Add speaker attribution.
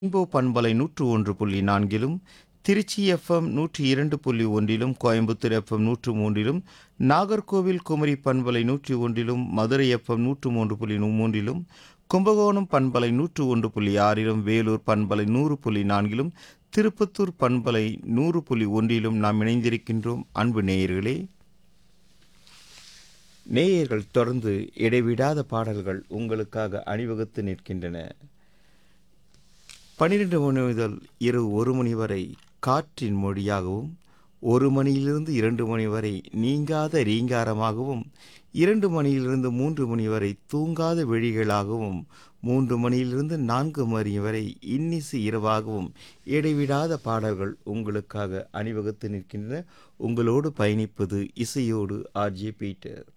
Speaker 1: rainbow பண்பலை நூற்று ஒன்று புள்ளி நான்கிலும் திருச்சி எஃப்எம் நூற்றி இரண்டு புள்ளி ஒன்றிலும் கோயம்புத்தூர் எஃப்எம் நூற்று மூன்றிலும் நாகர்கோவில் குமரி பண்பலை நூற்றி ஒன்றிலும் மதுரை எஃப்எம் நூற்று மூன்று புள்ளி நூ- மூன்றிலும் கும்பகோணம் பண்பலை நூற்று ஒன்று புள்ளி ஆறிலும் வேலூர் பண்பலை நூறு புள்ளி நான்கிலும் திருப்பத்தூர் பண்பலை நூறு புள்ளி ஒன்றிலும் நாம் இணைந்திருக்கின்றோம் அன்பு நேயர்களே நேயர்கள் தொடர்ந்து இடைவிடாத பாடல்கள் உங்களுக்காக அணிவகுத்து நிற்கின்றன பன்னிரண்டு மணி முதல் இரவு ஒரு மணி வரை காற்றின் மொழியாகவும் ஒரு மணியிலிருந்து இரண்டு மணி வரை நீங்காத ரீங்காரமாகவும் இரண்டு மணியிலிருந்து மூன்று மணி வரை தூங்காத விழிகளாகவும் மூன்று மணியிலிருந்து நான்கு மணி வரை இன்னிசு இரவாகவும் இடைவிடாத பாடல்கள் உங்களுக்காக அணிவகுத்து நிற்கின்றன உங்களோடு பயணிப்பது இசையோடு ஆர்ஜே பீட்டர்